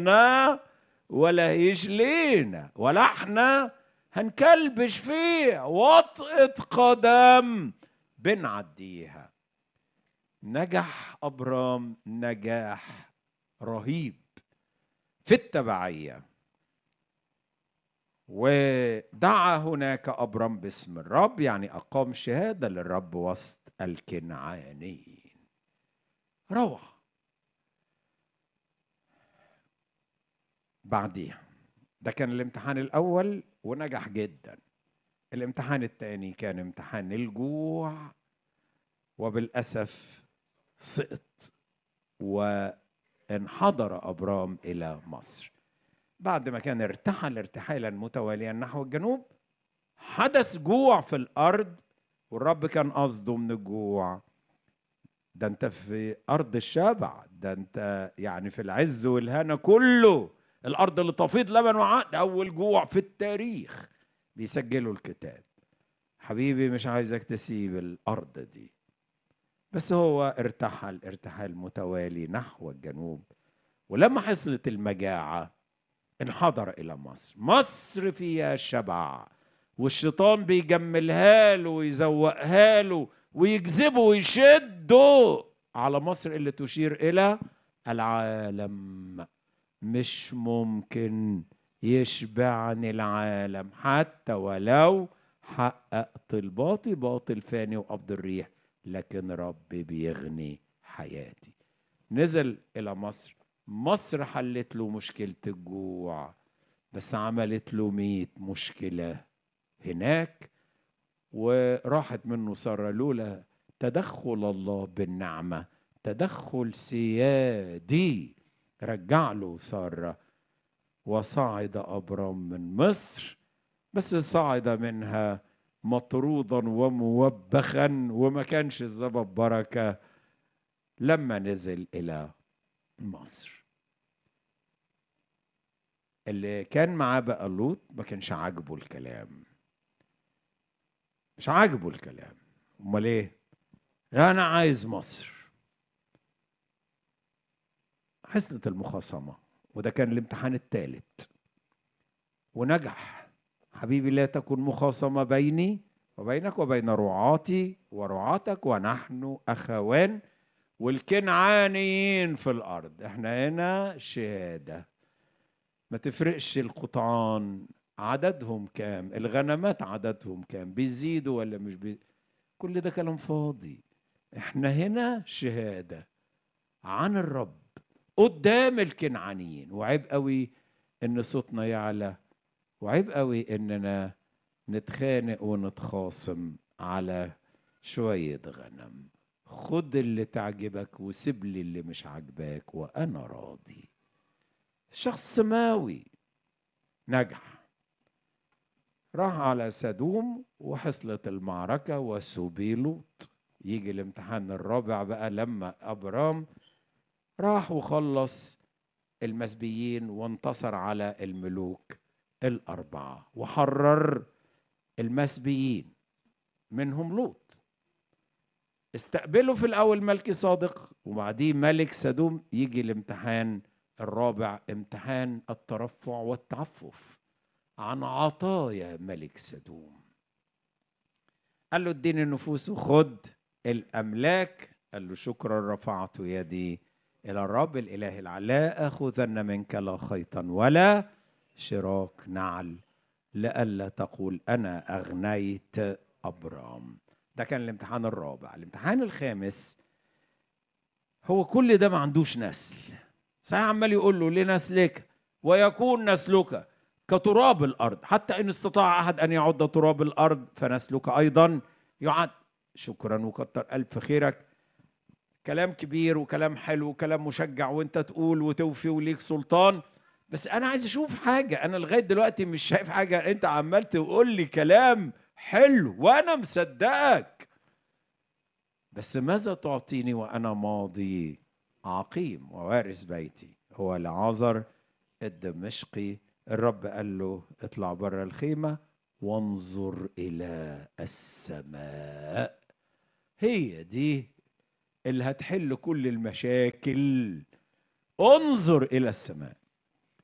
لنا ولا هيش لينا ولا احنا هنكلبش فيه وطئة قدم بنعديها نجح أبرام نجاح رهيب في التبعية ودعا هناك أبرام باسم الرب يعني أقام شهادة للرب وسط الكنعانيين روعة بعديها ده كان الامتحان الأول ونجح جدا الامتحان الثاني كان امتحان الجوع وبالأسف سقط وانحدر أبرام إلى مصر بعد ما كان ارتحل ارتحالا متواليا نحو الجنوب حدث جوع في الأرض والرب كان قصده من الجوع ده انت في أرض الشبع ده انت يعني في العز والهنا كله الأرض اللي تفيض لبن وعقد أول جوع في التاريخ بيسجلوا الكتاب حبيبي مش عايزك تسيب الأرض دي بس هو ارتحل ارتحال متوالي نحو الجنوب ولما حصلت المجاعة انحدر إلى مصر مصر فيها شبع والشيطان بيجملها له ويزوقها له ويجذبه ويشده على مصر اللي تشير إلى العالم مش ممكن يشبعني العالم حتى ولو حققت الباطل باطل فاني وقبض الريح لكن ربي بيغني حياتي نزل الى مصر مصر حلت له مشكلة الجوع بس عملت له مية مشكلة هناك وراحت منه سارة لولا تدخل الله بالنعمة تدخل سيادي رجع له سارة وصعد أبرام من مصر بس صعد منها مطرودا وموبخا وما كانش الزبب بركة لما نزل إلى مصر اللي كان معاه بقى لوط ما كانش عاجبه الكلام مش عاجبه الكلام امال ايه انا عايز مصر حصلت المخاصمه وده كان الامتحان الثالث ونجح حبيبي لا تكن مخاصمه بيني وبينك وبين رعاتي ورعاتك ونحن اخوان والكنعانيين في الارض احنا هنا شهاده ما تفرقش القطعان عددهم كام الغنمات عددهم كام بيزيدوا ولا مش بي... كل ده كلام فاضي احنا هنا شهاده عن الرب قدام الكنعانيين وعيب قوي ان صوتنا يعلى وعيب قوي اننا نتخانق ونتخاصم على شويه غنم خد اللي تعجبك وسيب لي اللي مش عاجباك وانا راضي شخص سماوي نجح راح على سدوم وحصلت المعركة وسبي لوط يجي الامتحان الرابع بقى لما أبرام راح وخلص المسبيين وانتصر على الملوك الأربعة وحرر المسبيين منهم لوط استقبلوا في الأول ملك صادق وبعديه ملك سدوم يجي الامتحان الرابع امتحان الترفع والتعفف عن عطايا ملك سدوم قال له اديني النفوس وخد الاملاك قال له شكرا رفعت يدي الى الرب الاله العلى لا اخذن منك لا خيطا ولا شراك نعل لئلا تقول انا اغنيت ابرام ده كان الامتحان الرابع الامتحان الخامس هو كل ده ما عندوش نسل صحيح عمال يقول له لنسلك ويكون نسلك كتراب الارض حتى ان استطاع احد ان يعد تراب الارض فنسلك ايضا يعد شكرا وكتر الف خيرك كلام كبير وكلام حلو وكلام مشجع وانت تقول وتوفي وليك سلطان بس انا عايز اشوف حاجه انا لغايه دلوقتي مش شايف حاجه انت عمال تقول لي كلام حلو وانا مصدقك بس ماذا تعطيني وانا ماضي عقيم ووارث بيتي هو لعازر الدمشقي الرب قال له اطلع بره الخيمة وانظر إلى السماء هي دي اللي هتحل كل المشاكل انظر إلى السماء